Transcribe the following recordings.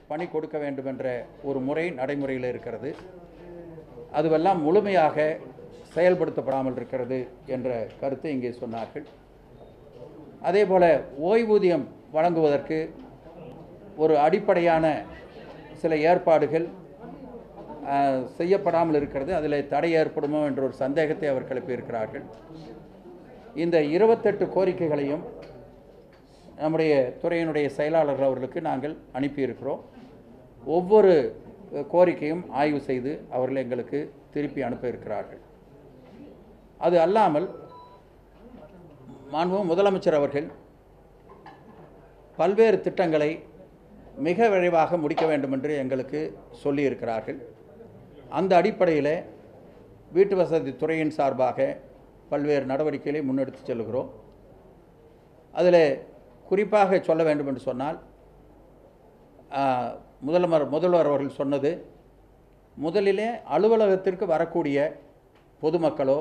பணி கொடுக்க வேண்டும் என்ற ஒரு முறை நடைமுறையில் இருக்கிறது அதுவெல்லாம் முழுமையாக செயல்படுத்தப்படாமல் இருக்கிறது என்ற கருத்தை இங்கே சொன்னார்கள் அதே போல ஓய்வூதியம் வழங்குவதற்கு ஒரு அடிப்படையான சில ஏற்பாடுகள் அஹ், செய்யப்படாமல் இருக்கிறது அதில் தடை ஏற்படுமோ என்ற ஒரு சந்தேகத்தை அவர் கிளப்பியிருக்கிறார்கள் இந்த இருபத்தெட்டு கோரிக்கைகளையும் நம்முடைய துறையினுடைய செயலாளர் அவர்களுக்கு நாங்கள் அனுப்பியிருக்கிறோம் ஒவ்வொரு அஹ், கோரிக்கையும் ஆய்வு செய்து அவர்கள் எங்களுக்கு திருப்பி அனுப்ப இருக்கிறார்கள் அது அல்லாமல் மாண்பு முதலமைச்சர் அவர்கள் பல்வேறு திட்டங்களை மிக விரைவாக முடிக்க வேண்டும் என்று எங்களுக்கு சொல்லியிருக்கிறார்கள் அந்த அடிப்படையில் வீட்டு வசதி துறையின் சார்பாக பல்வேறு நடவடிக்கைகளை முன்னெடுத்து செல்கிறோம் அதில் குறிப்பாக சொல்ல வேண்டும் என்று சொன்னால் ஆஹ், முதல்வர் முதல்வர் அவர்கள் சொன்னது முதலிலே அலுவலகத்திற்கு வரக்கூடிய பொதுமக்களோ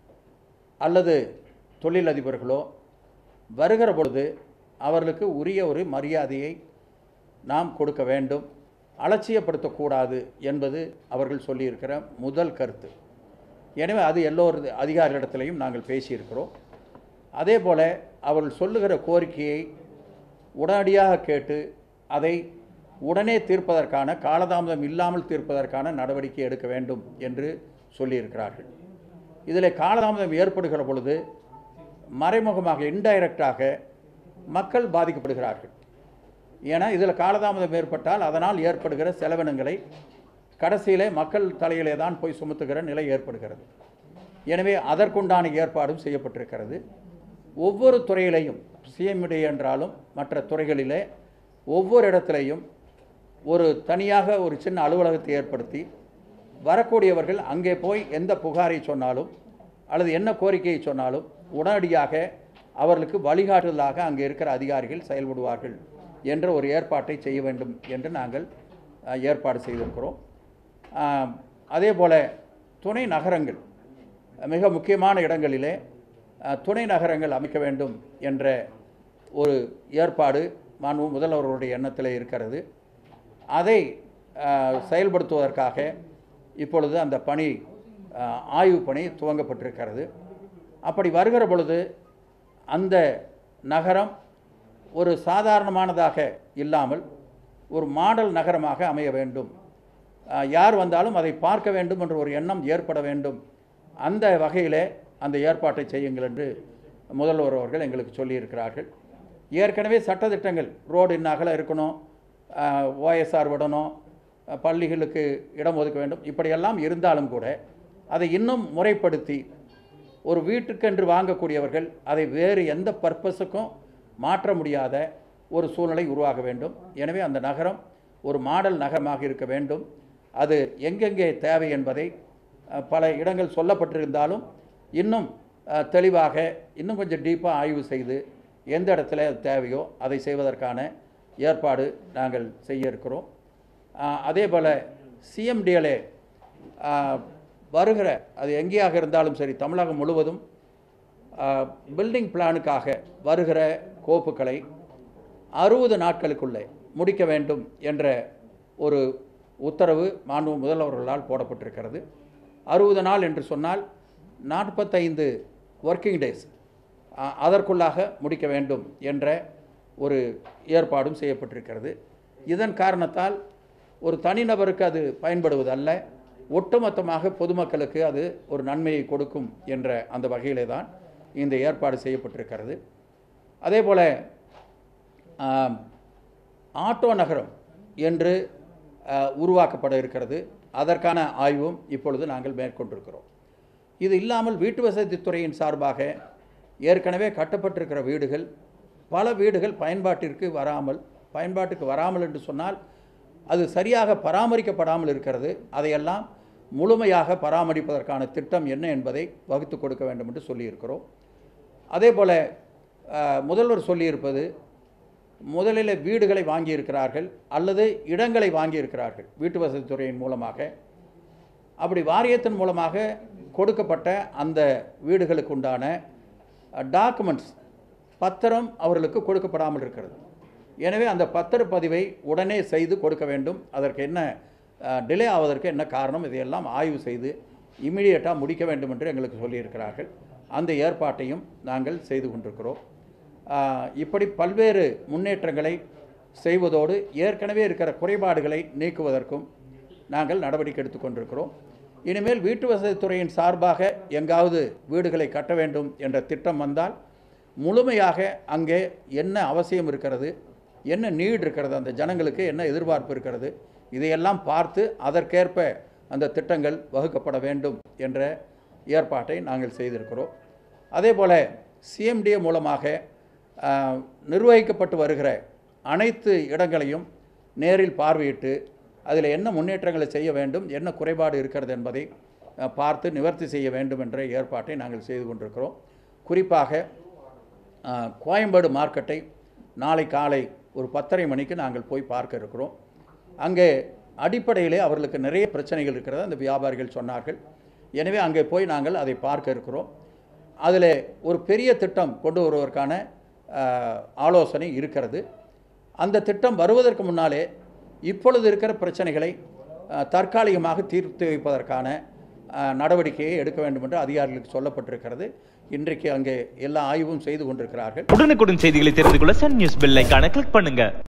அல்லது தொழிலதிபர்களோ வருகிற பொழுது அவர்களுக்கு உரிய ஒரு மரியாதையை நாம் கொடுக்க வேண்டும் அலட்சியப்படுத்தக்கூடாது என்பது அவர்கள் சொல்லியிருக்கிற முதல் கருத்து எனவே அது எல்லோரு அதிகாரிகளிடத்திலையும் நாங்கள் பேசியிருக்கிறோம் அதே போல் அவர்கள் சொல்லுகிற கோரிக்கையை உடனடியாக கேட்டு அதை உடனே தீர்ப்பதற்கான காலதாமதம் இல்லாமல் தீர்ப்பதற்கான நடவடிக்கை எடுக்க வேண்டும் என்று சொல்லியிருக்கிறார்கள் இதில் காலதாமதம் ஏற்படுகிற பொழுது மறைமுகமாக இன்டைரக்டாக மக்கள் பாதிக்கப்படுகிறார்கள் ஏன்னா இதில் காலதாமதம் ஏற்பட்டால் அதனால் ஏற்படுகிற செலவினங்களை கடைசியிலே மக்கள் தலையிலே தான் போய் சுமத்துகிற நிலை ஏற்படுகிறது எனவே அதற்குண்டான ஏற்பாடும் செய்யப்பட்டிருக்கிறது ஒவ்வொரு துறையிலையும் சிஎம்டி என்றாலும் மற்ற துறைகளிலே ஒவ்வொரு இடத்திலையும் ஒரு தனியாக ஒரு சின்ன அலுவலகத்தை ஏற்படுத்தி வரக்கூடியவர்கள் அங்கே போய் எந்த புகாரை சொன்னாலும் அல்லது என்ன கோரிக்கையை சொன்னாலும் உடனடியாக அவர்களுக்கு வழிகாட்டுதலாக அங்கே இருக்கிற அதிகாரிகள் செயல்படுவார்கள் என்ற ஒரு ஏற்பாட்டை செய்ய வேண்டும் என்று நாங்கள் அஹ், ஏற்பாடு செய்திருக்கிறோம் ஆம், அதே போல துணை நகரங்கள் மிக முக்கியமான இடங்களிலே அஹ், துணை நகரங்கள் அமைக்க வேண்டும் என்ற ஒரு ஏற்பாடு மாண்பு முதல்வர்களுடைய எண்ணத்தில் இருக்கிறது அதை அஹ், செயல்படுத்துவதற்காக இப்பொழுது அந்த பணி அஹ், ஆய்வு பணி துவங்கப்பட்டிருக்கிறது அப்படி வருகிற பொழுது அந்த நகரம் ஒரு சாதாரணமானதாக இல்லாமல் ஒரு மாடல் நகரமாக அமைய வேண்டும் அஹ், யார் வந்தாலும் அதை பார்க்க வேண்டும் என்ற ஒரு எண்ணம் ஏற்பட வேண்டும் அந்த வகையிலே அந்த ஏற்பாட்டை செய்யுங்கள் என்று முதல்வர் அவர்கள் எங்களுக்கு சொல்லியிருக்கிறார்கள் ஏற்கனவே சட்டத்திட்டங்கள் ரோடு இன்ன அகல இருக்கணும் ஓஎஸ்ஆர் விடணும் அஹ், பள்ளிகளுக்கு இடம் ஒதுக்க வேண்டும் இப்படியெல்லாம் இருந்தாலும் கூட அதை இன்னும் முறைப்படுத்தி ஒரு வீட்டுக்கென்று வாங்கக்கூடியவர்கள் அதை வேறு எந்த பர்பஸுக்கும் மாற்ற முடியாத ஒரு சூழ்நிலை உருவாக வேண்டும் எனவே அந்த நகரம் ஒரு மாடல் நகரமாக இருக்க வேண்டும் அது எங்கெங்கே தேவை என்பதை அஹ், பல இடங்கள் சொல்லப்பட்டிருந்தாலும் இன்னும் அஹ், தெளிவாக இன்னும் கொஞ்சம் டீப்பாக ஆய்வு செய்து எந்த இடத்துல அது தேவையோ அதை செய்வதற்கான ஏற்பாடு நாங்கள் செய்ய இருக்கிறோம் அஹ், அதே போல் சிஎம்டிஎல்ஏ வருகிற அது எங்கேயாக இருந்தாலும் சரி தமிழகம் முழுவதும் பில்டிங் பிளானுக்காக வருகிற கோப்புகளை அறுபது நாட்களுக்குள்ளே முடிக்க வேண்டும் என்ற ஒரு உத்தரவு மாண்பு முதல்வர்களால் போடப்பட்டிருக்கிறது அறுபது நாள் என்று சொன்னால் நாற்பத்தைந்து ஒர்க்கிங் டேஸ் அதற்குள்ளாக முடிக்க வேண்டும் என்ற ஒரு ஏற்பாடும் செய்யப்பட்டிருக்கிறது இதன் காரணத்தால் ஒரு தனிநபருக்கு அது பயன்படுவதல்ல ஒட்டுமொத்தமாக பொதுமக்களுக்கு அது ஒரு நன்மையை கொடுக்கும் என்ற அந்த வகையிலே தான் இந்த ஏற்பாடு செய்யப்பட்டிருக்கிறது அதே போல் ஆம், ஆட்டோ நகரம் என்று அஹ், உருவாக்கப்பட இருக்கிறது அதற்கான ஆய்வும் இப்பொழுது நாங்கள் மேற்கொண்டிருக்கிறோம் இது இல்லாமல் வீட்டு வசதித் துறையின் சார்பாக ஏற்கனவே கட்டப்பட்டிருக்கிற வீடுகள் பல வீடுகள் பயன்பாட்டிற்கு வராமல் பயன்பாட்டுக்கு வராமல் என்று சொன்னால் அது சரியாக பராமரிக்கப்படாமல் இருக்கிறது அதையெல்லாம் முழுமையாக பராமரிப்பதற்கான திட்டம் என்ன என்பதை வகுத்து கொடுக்க வேண்டும் என்று சொல்லியிருக்கிறோம் அதே போல் அஹ், முதல்வர் சொல்லியிருப்பது முதலில் வீடுகளை வாங்கியிருக்கிறார்கள் அல்லது இடங்களை வாங்கியிருக்கிறார்கள் வீட்டு வசதித் துறையின் மூலமாக அப்படி வாரியத்தின் மூலமாக கொடுக்கப்பட்ட அந்த வீடுகளுக்கு உண்டான டாக்குமெண்ட்ஸ் பத்திரம் அவர்களுக்கு கொடுக்கப்படாமல் இருக்கிறது எனவே அந்த பத்திரப்பதிவை உடனே செய்து கொடுக்க வேண்டும் அதற்கு என்ன டிலே ஆவதற்கு என்ன காரணம் இதையெல்லாம் ஆய்வு செய்து இம்மிடியட்டாக முடிக்க வேண்டும் என்று எங்களுக்கு சொல்லியிருக்கிறார்கள் அந்த ஏற்பாட்டையும் நாங்கள் செய்து கொண்டிருக்கிறோம் ஆஹ், இப்படி பல்வேறு முன்னேற்றங்களை செய்வதோடு ஏற்கனவே இருக்கிற குறைபாடுகளை நீக்குவதற்கும் நாங்கள் நடவடிக்கை எடுத்துக்கொண்டிருக்கிறோம் இனிமேல் வீட்டு வசதித்துறையின் சார்பாக எங்காவது வீடுகளை கட்ட வேண்டும் என்ற திட்டம் வந்தால் முழுமையாக அங்கே என்ன அவசியம் இருக்கிறது என்ன நீட் இருக்கிறது அந்த ஜனங்களுக்கு என்ன எதிர்பார்ப்பு இருக்கிறது இதையெல்லாம் பார்த்து அதற்கேற்ப அந்த திட்டங்கள் வகுக்கப்பட வேண்டும் என்ற ஏற்பாட்டை நாங்கள் செய்திருக்கிறோம் அதே போல் சிஎம்டிஏ மூலமாக ஆஹ், நிர்வகிக்கப்பட்டு வருகிற அனைத்து இடங்களையும் நேரில் பார்வையிட்டு அதில் என்ன முன்னேற்றங்களை செய்ய வேண்டும் என்ன குறைபாடு இருக்கிறது என்பதை அஹ், பார்த்து நிவர்த்தி செய்ய வேண்டும் என்ற ஏற்பாட்டை நாங்கள் செய்து கொண்டிருக்கிறோம் குறிப்பாக அஹ், கோயம்பேடு மார்க்கெட்டை நாளை காலை ஒரு பத்தரை மணிக்கு நாங்கள் போய் பார்க்க இருக்கிறோம் அங்கே அடிப்படையிலே அவர்களுக்கு நிறைய பிரச்சனைகள் இருக்கிறது அந்த வியாபாரிகள் சொன்னார்கள் எனவே அங்கே போய் நாங்கள் அதை பார்க்க இருக்கிறோம் அதில் ஒரு பெரிய திட்டம் கொண்டு வருவதற்கான அஹ், ஆலோசனை இருக்கிறது அந்த திட்டம் வருவதற்கு முன்னாலே இப்பொழுது இருக்கிற பிரச்சனைகளை அஹ், தற்காலிகமாக தீர்த்து வைப்பதற்கான அஹ், நடவடிக்கையை எடுக்க வேண்டும் என்று அதிகாரிகளுக்கு சொல்லப்பட்டிருக்கிறது இன்றைக்கு அங்கே எல்லா ஆய்வும் செய்து கொண்டிருக்கிறார்கள் உடனுக்குடன் செய்திகளை தெரிந்து கொள்ள சன் நியூஸ் பெல் ஐகானை கிளிக் பண்ணுங்க